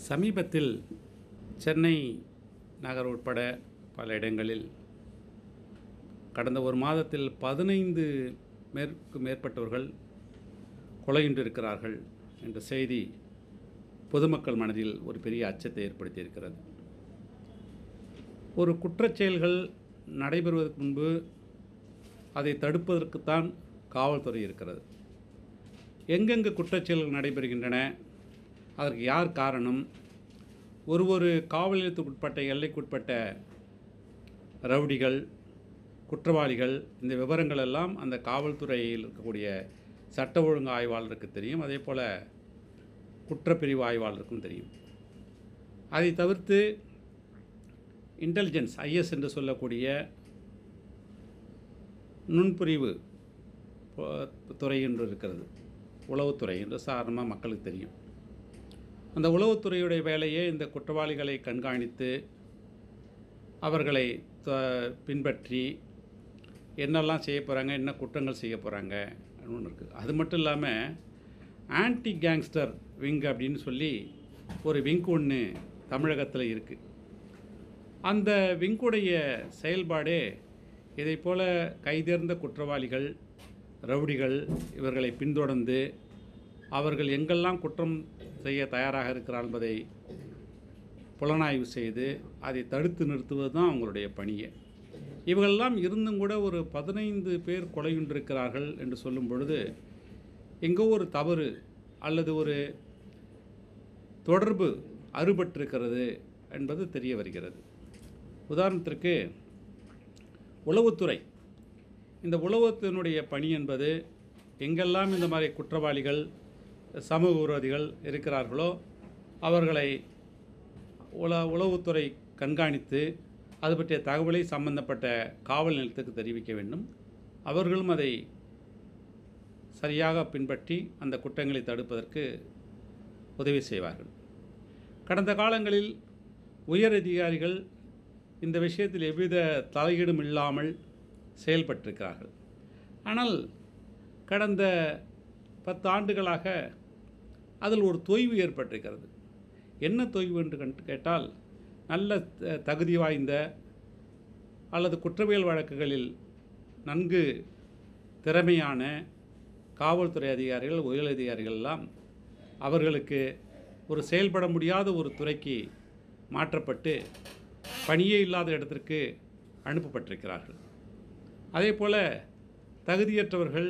சமீபத்தில் சென்னை நகர் உட்பட பல இடங்களில் கடந்த ஒரு மாதத்தில் பதினைந்து மேற்கு மேற்பட்டவர்கள் கொலையுண்டிருக்கிறார்கள் என்ற செய்தி பொதுமக்கள் மனதில் ஒரு பெரிய அச்சத்தை ஏற்படுத்தியிருக்கிறது ஒரு குற்றச் செயல்கள் நடைபெறுவதற்கு முன்பு அதை தடுப்பதற்குத்தான் காவல்துறை இருக்கிறது எங்கெங்கு குற்றச் செயல்கள் நடைபெறுகின்றன அதற்கு யார் காரணம் ஒரு ஒரு காவல் நிலையத்துக்குட்பட்ட எல்லைக்குட்பட்ட ரவுடிகள் குற்றவாளிகள் இந்த விவரங்கள் எல்லாம் அந்த காவல்துறையில் இருக்கக்கூடிய சட்ட ஒழுங்கு ஆய்வாளருக்கு தெரியும் அதே போல் குற்றப்பிரிவு ஆய்வாளருக்கும் தெரியும் அதை தவிர்த்து இன்டெலிஜென்ஸ் ஐஎஸ் என்று சொல்லக்கூடிய நுண்பிரிவு ப- துறை என்று இருக்கிறது உளவுத்துறை என்று சாதாரணமாக மக்களுக்கு தெரியும் அந்த உளவுத்துறையுடைய வேலையே இந்த குற்றவாளிகளை கண்காணித்து அவர்களை த- பின்பற்றி என்னெல்லாம் செய்ய போகிறாங்க என்ன குற்றங்கள் செய்ய போகிறாங்க ஒன்று இருக்குது அது மட்டும் இல்லாமல் ஆன்டி கேங்ஸ்டர் விங் அப்படின்னு சொல்லி ஒரு விங் ஒன்று தமிழகத்தில் இருக்குது அந்த விங்குடைய செயல்பாடே இதைப் போல கைதேர்ந்த குற்றவாளிகள் ரவுடிகள் இவர்களை பின்தொடர்ந்து அவர்கள் எங்கெல்லாம் குற்றம் செய்ய தயாராக இருக்கிறார் என்பதை புலனாய்வு செய்து அதை தடுத்து நிறுத்துவது தான் அவங்களுடைய பணியே இவர்களெல்லாம் இருந்தும் கூட ஒரு பதினைந்து பேர் கொலையுண்டிருக்கிறார்கள் என்று சொல்லும் பொழுது எங்கோ ஒரு தவறு அல்லது ஒரு தொடர்பு அறுபட்டிருக்கிறது என்பது தெரிய வருகிறது உதாரணத்திற்கு உளவுத்துறை இந்த உளவுத்தினுடைய பணி என்பது எங்கெல்லாம் இந்த மாதிரி குற்றவாளிகள் சமூக விரோதிகள் இருக்கிறார்களோ அவர்களை உள உளவுத்துறை கண்காணித்து அது பற்றிய தகவலை சம்பந்தப்பட்ட காவல் நிலையத்துக்கு தெரிவிக்க வேண்டும் அவர்களும் அதை சரியாக பின்பற்றி அந்த குற்றங்களை தடுப்பதற்கு உதவி செய்வார்கள் கடந்த காலங்களில் உயர் அதிகாரிகள் இந்த விஷயத்தில் எவ்வித தலையீடும் இல்லாமல் செயல்பட்டிருக்கிறார்கள் ஆனால் கடந்த பத்து ஆண்டுகளாக அதில் ஒரு தொய்வு ஏற்பட்டிருக்கிறது என்ன தொய்வு என்று கண்டு கேட்டால் நல்ல த- தகுதி வாய்ந்த அல்லது குற்றவியல் வழக்குகளில் நன்கு திறமையான காவல்துறை அதிகாரிகள் உயர் அதிகாரிகள் எல்லாம் அவர்களுக்கு ஒரு செயல்பட முடியாத ஒரு துறைக்கு மாற்றப்பட்டு பணியே இல்லாத இடத்திற்கு அனுப்பப்பட்டிருக்கிறார்கள் அதே போல் தகுதியற்றவர்கள்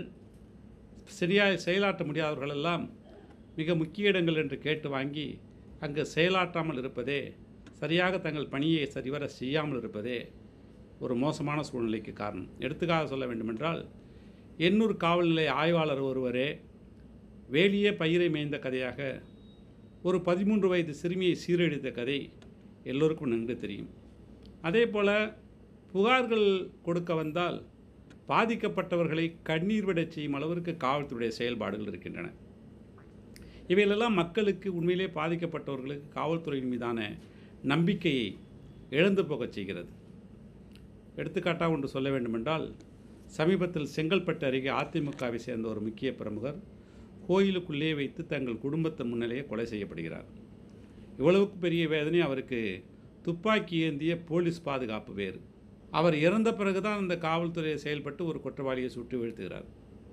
சரியாக செயலாற்ற முடியாதவர்கள் எல்லாம் மிக முக்கிய இடங்கள் என்று கேட்டு வாங்கி அங்கு செயலாற்றாமல் இருப்பதே சரியாக தங்கள் பணியை சரிவர செய்யாமல் இருப்பதே ஒரு மோசமான சூழ்நிலைக்கு காரணம் எடுத்துக்காக சொல்ல வேண்டுமென்றால் எண்ணூர் காவல் நிலைய ஆய்வாளர் ஒருவரே வேலியே பயிரை மேய்ந்த கதையாக ஒரு பதிமூன்று வயது சிறுமியை சீரழித்த கதை எல்லோருக்கும் நன்கு தெரியும் அதே போல் புகார்கள் கொடுக்க வந்தால் பாதிக்கப்பட்டவர்களை கண்ணீர் விடச் செய்யும் அளவிற்கு காவல்துறையுடைய செயல்பாடுகள் இருக்கின்றன இவைகளெல்லாம் மக்களுக்கு உண்மையிலே பாதிக்கப்பட்டவர்களுக்கு காவல்துறையின் மீதான நம்பிக்கையை இழந்து போகச் செய்கிறது எடுத்துக்காட்டாக ஒன்று சொல்ல வேண்டுமென்றால் சமீபத்தில் செங்கல்பட்டு அருகே அதிமுகவை சேர்ந்த ஒரு முக்கிய பிரமுகர் கோயிலுக்குள்ளே வைத்து தங்கள் குடும்பத்தின் முன்னிலையே கொலை செய்யப்படுகிறார் இவ்வளவுக்கு பெரிய வேதனை அவருக்கு துப்பாக்கி ஏந்திய போலீஸ் பாதுகாப்பு வேறு அவர் இறந்த பிறகுதான் அந்த காவல்துறையை செயல்பட்டு ஒரு குற்றவாளியை சுட்டு வீழ்த்துகிறார்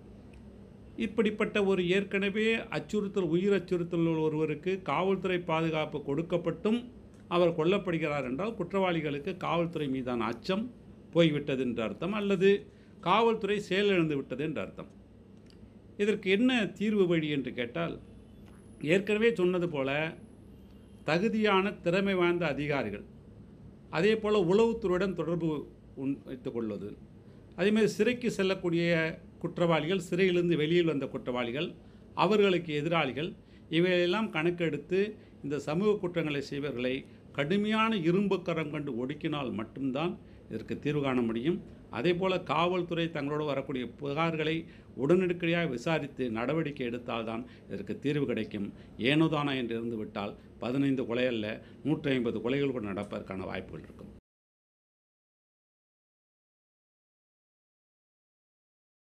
இப்படிப்பட்ட ஒரு ஏற்கனவே அச்சுறுத்தல் உயிர் அச்சுறுத்தல் உள்ள ஒருவருக்கு காவல்துறை பாதுகாப்பு கொடுக்கப்பட்டும் அவர் கொல்லப்படுகிறார் என்றால் குற்றவாளிகளுக்கு காவல்துறை மீதான அச்சம் போய்விட்டது என்று அர்த்தம் அல்லது காவல்துறை செயலிழந்து விட்டது என்று அர்த்தம் இதற்கு என்ன தீர்வு வழி என்று கேட்டால் ஏற்கனவே சொன்னது போல தகுதியான திறமை வாய்ந்த அதிகாரிகள் அதே போல் உளவுத்துறையுடன் தொடர்பு உன் வைத்துக் கொள்வது அதேமாதிரி சிறைக்கு செல்லக்கூடிய குற்றவாளிகள் சிறையிலிருந்து வெளியில் வந்த குற்றவாளிகள் அவர்களுக்கு எதிராளிகள் இவையெல்லாம் கணக்கெடுத்து இந்த சமூக குற்றங்களை செய்வர்களை கடுமையான இரும்பு கரம் கண்டு ஒடுக்கினால் மட்டும்தான் இதற்கு தீர்வு காண முடியும் அதே போல் காவல்துறை தங்களோடு வரக்கூடிய புகார்களை உடனடியாக விசாரித்து நடவடிக்கை எடுத்தால்தான் இதற்கு தீர்வு கிடைக்கும் ஏனோதானா என்று இருந்து விட்டால் பதினைந்து கொலை அல்ல நூற்றி ஐம்பது கொலைகள் கூட நடப்பதற்கான வாய்ப்புகள் இருக்கும்